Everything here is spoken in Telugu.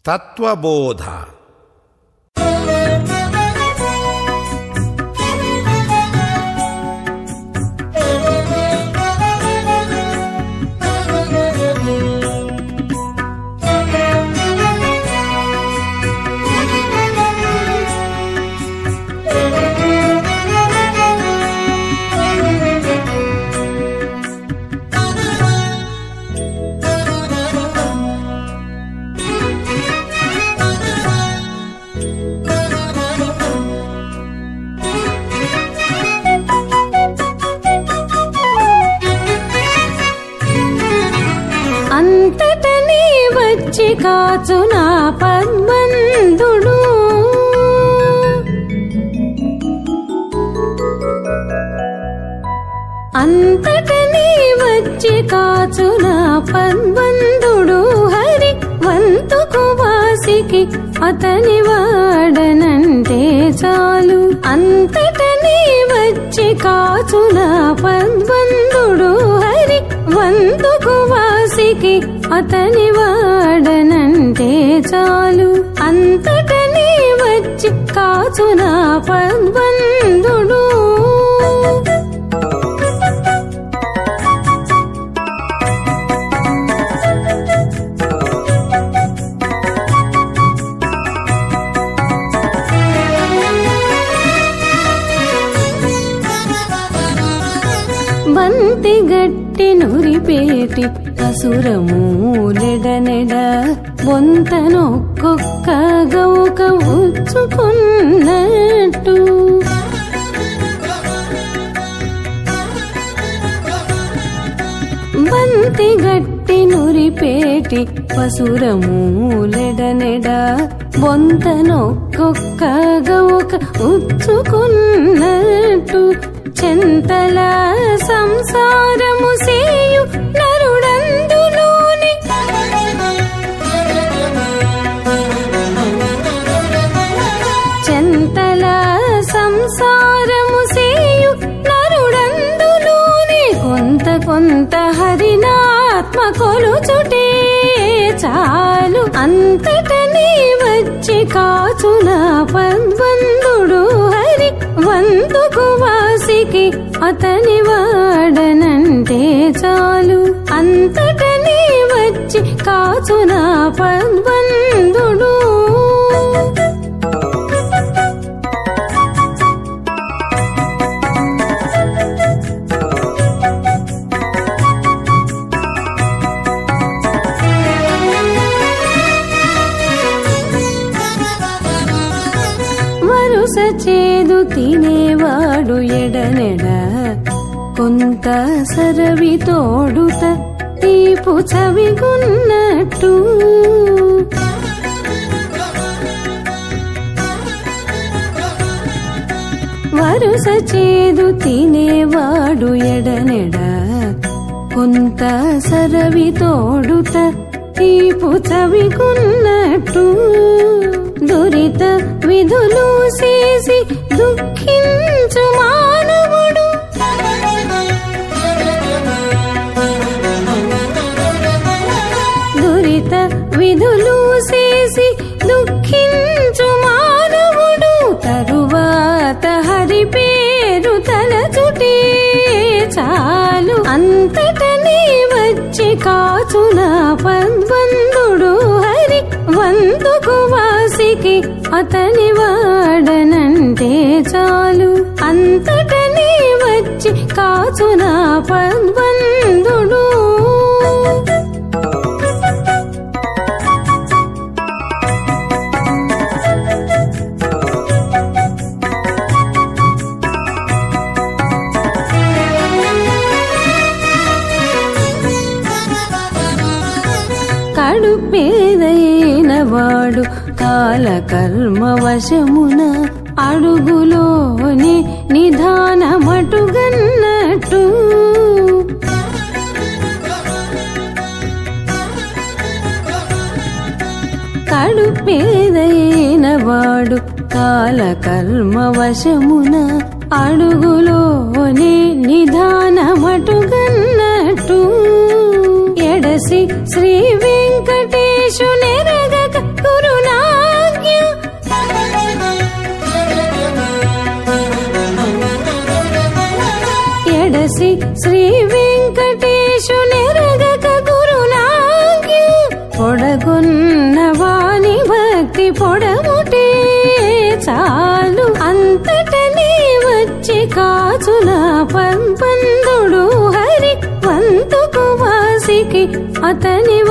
తత్వబోధ అంతటనే వచ్చి కాచు నా పద్మందుడు అంతటనే వచ్చి కాచు నా పద్మందుడు హరి వంతుకు వాసికి అతని వాడనంటే చాలు అంతటనే వచ్చి కాచు నా పద్మందుడు హరి వంతుకు వాసికి అతని వాడనంటే చాలు అంతటనే వచ్చి కాచు నా పద్మందుడు బంతి గట్టి నురిపేటి అసురమూలెడనెడ బొంతనొక్కొక్క గౌక ఉచ్చుకున్నట్టు బంతి గట్టి నురిపేటి పసురమూలెడనెడ బొంతనొక్కొక్క గౌక ఉచ్చుకున్నట్టు చెంతల సంసారము సేయు నరుడందులోని చెంతల సంసారము సేయు నరుడందులోని కొంత కొంత హరినాత్మ కొలుచుటే చాలు అంతటనే వచ్చి కాచున పద్వందుడు హరి వంతుకు వాసికి అతని వాడనంటే చాలు అంతటనే వచ్చి కాచున పద్వందుడు వరుస చేదు తినేవాడు ఎడనెడ కొంత సరవి తోడుత తీపు చవిగున్నట్టు వరుస చేదు తినేవాడు ఎడనెడ కొంత సరవి తోడుత తీపు చవికున్నట్టు దురిత విధులు చేసి దుఃఖించు మానవుడు దురిత విధులు చేసి దుఃఖించు మానవుడు తరువాత హరి పేరు తలచుటే చాలు అంతటనే వచ్చి కాచున పద్వందుడు హరి వంతుకు వాసికి అతని వాడనంటే చాలు అంతటనే వచ్చి కాచున పద్వందుడు కడుపేదైన వాడు కాలకర్మ వశమున అడుగులోని నిధానమటుగన్నట్టు కడుపేదైన వాడు కాలకర్మ వశమున అడుగులోని నిధానమటుగన్నట్టు ఎడసి శ్రీ వెంకటేశు నెరగక కురు పొడగొన్న వాని భక్తి పొడముటే చాలు అంతటనే వచ్చి కాచున పంపందుడు హరి వంతుకు వాసికి అతని